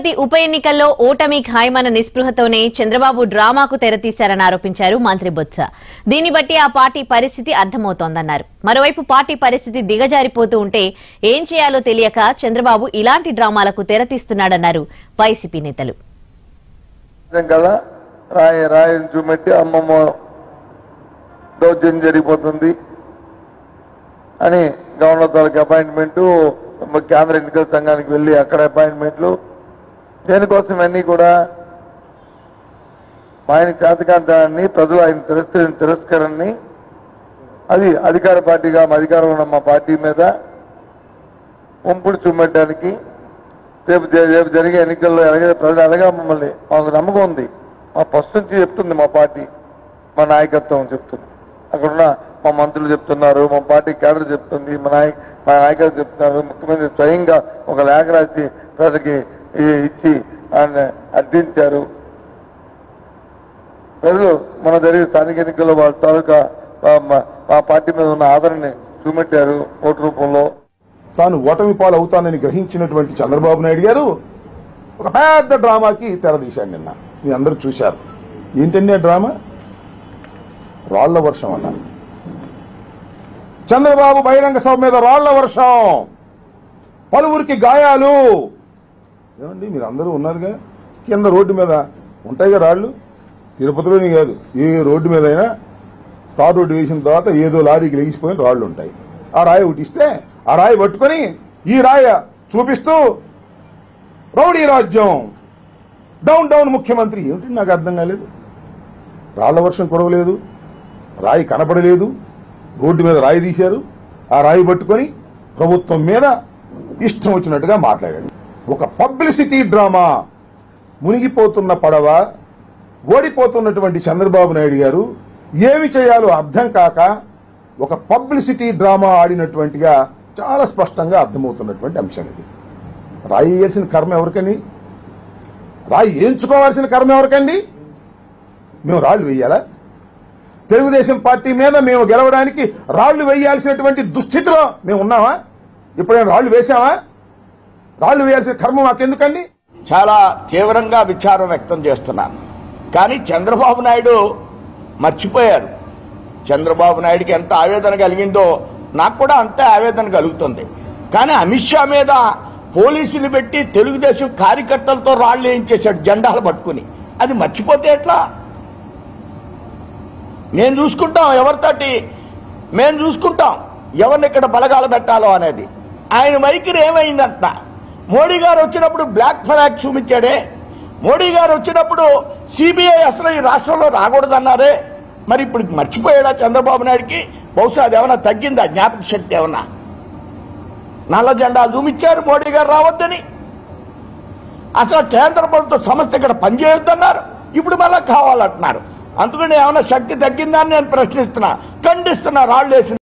తిరుపతి ఉప ఎన్నికల్లో ఓటమి ఖాయమన్న నిస్పృహతోనే చంద్రబాబు డ్రామాకు తెరతీశారని ఆరోపించారు మంత్రి బొత్స దీన్ని బట్టి ఆ పార్టీ పరిస్థితి అర్థమవుతోందన్నారు మరోవైపు పార్టీ పరిస్థితి దిగజారిపోతూ ఉంటే ఏం చేయాలో తెలియక చంద్రబాబు ఇలాంటి డ్రామాలకు తెరతీస్తున్నాడన్నారు వైసీపీ నేతలు నిజం కదా రాయి రాయిని చూపెట్టి అమ్మమ్మ దౌర్జన్యం జరిగిపోతుంది అని గవర్నర్ తాలూకు అపాయింట్మెంటు కేంద్ర ఎన్నికల సంఘానికి వెళ్ళి అక్కడ అపాయింట్మెంట్లు దేనికోసం ఇవన్నీ కూడా ఆయన చేతకాంతాన్ని ప్రజలు ఆయన తిరస్కరి తిరస్కరణని అది అధికార పార్టీగా మా అధికారంలో ఉన్న మా పార్టీ మీద ఉంపుడు చూపెట్టడానికి రేపు జ- రేపు జరిగే ఎన్నికల్లో ఎలాగే ప్రజలు ఎలాగా మమ్మల్ని మాకు నమ్మకం ఉంది మా ఫస్ట్ నుంచి చెప్తుంది మా పార్టీ మా నాయకత్వం చెప్తుంది అక్కడున్న మా మంత్రులు చెప్తున్నారు మా పార్టీ కేడర్ చెప్తుంది మా నాయ మా నాయకులు చెప్తున్నారు ముఖ్యమంత్రి స్వయంగా ఒక లేఖ రాసి ప్రజలకి ఇ- ఇచ్చి ఆయన అర్థించారు ప్రజలు మన జరిగే స్థానిక ఎన్నికల్లో వాళ్ళ తాలూకా ఆ, మా- మా పార్టీ మీద ఉన్న ఆదరణని చూపెట్టారు ఓటు రూపంలో తాను ఓటమి పాలు అవుతానని గ్రహించినటువంటి చంద్రబాబు నాయుడు గారు ఒక పెద్ద డ్రామాకి తెరదీశాడు నిన్న మీ అందరూ చూశారు ఏంటండి ఆ డ్రామా రాళ్ల వర్షం అన్న చంద్రబాబు బహిరంగ సభ మీద రాళ్ల వర్షం పలువురికి గాయాలు ఏమండి మీరు అందరూ ఉన్నారుగా కింద రోడ్డు మీద ఉంటాయిగా రాళ్ళు తిరుపతిలోని కాదు ఏ రోడ్డు మీద అయినా తార్ రోడ్డు వేసిన తర్వాత ఏదో లారీకి లెగిసిపోయిన రాళ్ళు ఉంటాయి ఆ రాయి ఒకటి ఇస్తే ఆ రాయి పట్టుకొని ఈ రాయ చూపిస్తూ రౌడీ రాజ్యం డౌన్ డౌన్ ముఖ్యమంత్రి ఏమిటి నాకు అర్థం కాలేదు రాళ్ల వర్షం కురవలేదు రాయి కనపడలేదు రోడ్డు మీద రాయి తీశారు ఆ రాయి పట్టుకొని ప్రభుత్వం మీద ఇష్టం వచ్చినట్టుగా మాట్లాడాడు ఒక పబ్లిసిటీ డ్రామా మునిగిపోతున్న పడవ ఓడిపోతున్నటువంటి చంద్రబాబు నాయుడు గారు ఏమి చేయాలో అర్థం కాక ఒక పబ్లిసిటీ డ్రామా ఆడినటువంటిగా చాలా స్పష్టంగా అర్థమవుతున్నటువంటి అంశం ఇది రాయి వేయాల్సిన కర్మ ఎవరికండి రాయి ఏంచుకోవాల్సిన కర్మ ఎవరికండి మేము రాళ్ళు వేయాలా తెలుగుదేశం పార్టీ మీద మేము గెలవడానికి రాళ్లు వేయాల్సినటువంటి దుస్థితిలో మేము ఉన్నామా ఎప్పుడైనా రాళ్లు వేసామా రాళ్లు వేయాల్సిన కర్మ మాకెందుకండి చాలా తీవ్రంగా విచారం వ్యక్తం చేస్తున్నాను కానీ చంద్రబాబు నాయుడు మర్చిపోయారు చంద్రబాబు నాయుడికి ఎంత ఆవేదన కలిగిందో నాకు కూడా అంతే ఆవేదన కలుగుతుంది కానీ అమిత్ షా మీద పోలీసులు పెట్టి తెలుగుదేశం కార్యకర్తలతో రాళ్ళు వేయించేశాడు జెండాలు పట్టుకుని అది మర్చిపోతే ఎట్లా మేము చూసుకుంటాం ఎవరితోటి మేము చూసుకుంటాం ఎవరిని ఇక్కడ బలగాలు పెట్టాలో అనేది ఆయన వైఖరి ఏమైందంట మోడీ గారు వచ్చినప్పుడు బ్లాక్ ఫ్లాగ్ చూపించాడే మోడీ గారు వచ్చినప్పుడు సిబిఐ అసలు ఈ రాష్ట్రంలో రాకూడదన్నారే మరి ఇప్పుడు మర్చిపోయాడా చంద్రబాబు నాయుడికి బహుశా అది ఏమైనా తగ్గిందా జ్ఞాపక శక్తి ఏమన్నా నల్ల జెండాలు చూపించారు మోడీ గారు రావద్దని అసలు కేంద్ర ప్రభుత్వ సంస్థ ఇక్కడ పనిచేయొద్దన్నారు ఇప్పుడు మళ్ళా కావాలంటున్నారు అందుకని ఏమైనా శక్తి తగ్గిందా అని నేను ప్రశ్నిస్తున్నా ఖండిస్తున్నా రాళ్ళు వేసిన